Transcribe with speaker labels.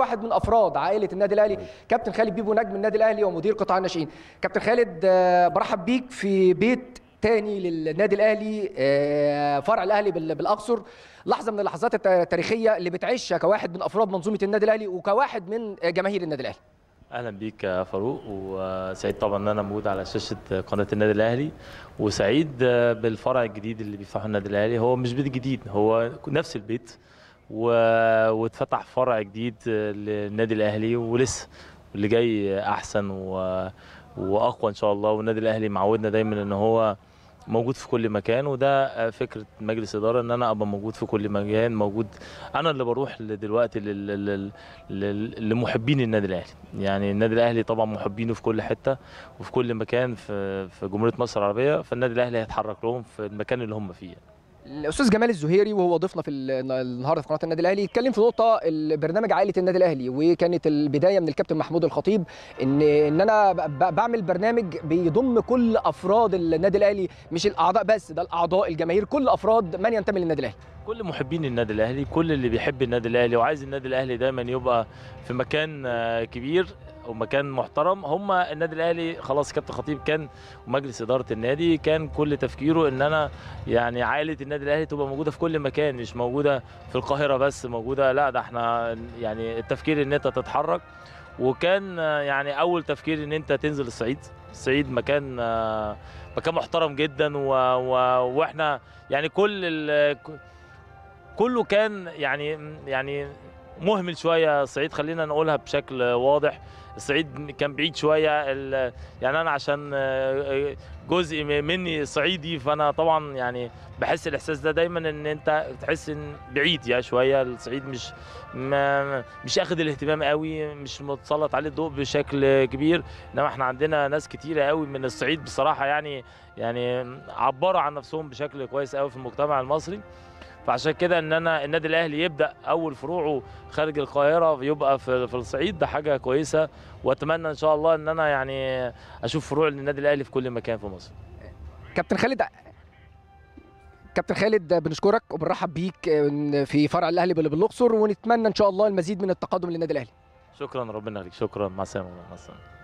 Speaker 1: واحد من افراد عائله النادي الاهلي كابتن خالد بيبو نجم النادي الاهلي ومدير قطاع الناشئين كابتن خالد آه، برحب بيك في بيت تاني للنادي الاهلي آه، فرع الاهلي بال- بالاقصر لحظه من اللحظات الت- التاريخيه اللي بتعيشها كواحد من افراد منظومه النادي الاهلي وكواحد من آه، جماهير النادي الاهلي
Speaker 2: اهلا بيك يا فاروق وسعيد طبعا ان انا موجود على شاشه قناه النادي الاهلي وسعيد بالفرع الجديد اللي بيفتحه النادي الاهلي هو مش بيت جديد هو نفس البيت و... واتفتح فرع جديد للنادي الاهلي ولسه اللي جاي احسن و... واقوى ان شاء الله والنادي الاهلي معودنا دايما ان هو موجود في كل مكان وده فكره مجلس اداره ان انا ابقى موجود في كل مكان موجود انا اللي بروح دلوقتي لل... لل... لل... لمحبين النادي الاهلي يعني النادي الاهلي طبعا محبينه في كل حته وفي كل مكان في في جمهوريه مصر العربيه فالنادي الاهلي هيتحرك لهم في المكان اللي هم فيه
Speaker 1: الاستاذ جمال الزهيري وهو ضيفنا في ال- النهارده في قناه النادي الاهلي اتكلم في نقطه البرنامج عائله النادي الاهلي وكانت البدايه من الكابتن محمود الخطيب ان ان انا ب- ب- بعمل برنامج بيضم كل افراد النادي الاهلي مش الاعضاء بس ده الاعضاء الجماهير كل افراد من ينتمي للنادي الاهلي
Speaker 2: كل محبين النادي الاهلي كل اللي بيحب النادي الاهلي وعايز النادي الاهلي دايما يبقى في مكان آه، كبير ومكان محترم هم النادي الاهلي خلاص كابتن خطيب كان ومجلس اداره النادي كان كل تفكيره ان انا يعني عائله النادي الاهلي تبقى موجوده في كل مكان مش موجوده في القاهره بس موجوده لا ده احنا يعني التفكير ان انت تتحرك وكان آه، يعني اول تفكير ان انت تنزل الصعيد الصعيد مكان آه، مكان محترم جدا و... و... واحنا يعني كل ال... كله كان يعني يعني مهمل شويه الصعيد خلينا نقولها بشكل واضح الصعيد كان بعيد شويه ال- يعني انا عشان آه، جزء مني صعيدي فانا طبعا يعني بحس الاحساس ده دايما ان انت تحس ان بعيد يا شويه الصعيد مش ما مش اخد الاهتمام قوي مش متسلط عليه الضوء بشكل كبير انما احنا عندنا ناس كتيره قوي من الصعيد بصراحه يعني يعني عبروا عن نفسهم بشكل كويس قوي في المجتمع المصري فعشان كده ان انا النادي الاهلي يبدا اول فروعه خارج القاهره يبقى في في الصعيد ده حاجه كويسه واتمنى ان شاء الله ان انا يعني اشوف فروع للنادي الاهلي في كل مكان في مصر
Speaker 1: كابتن خالد كابتن خالد بنشكرك وبنرحب بيك في فرع الاهلي بال- بالاقصر ونتمنى ان شاء الله المزيد من التقدم للنادي الاهلي
Speaker 2: شكرا ربنا يخليك شكرا مع السلامه مع السلامه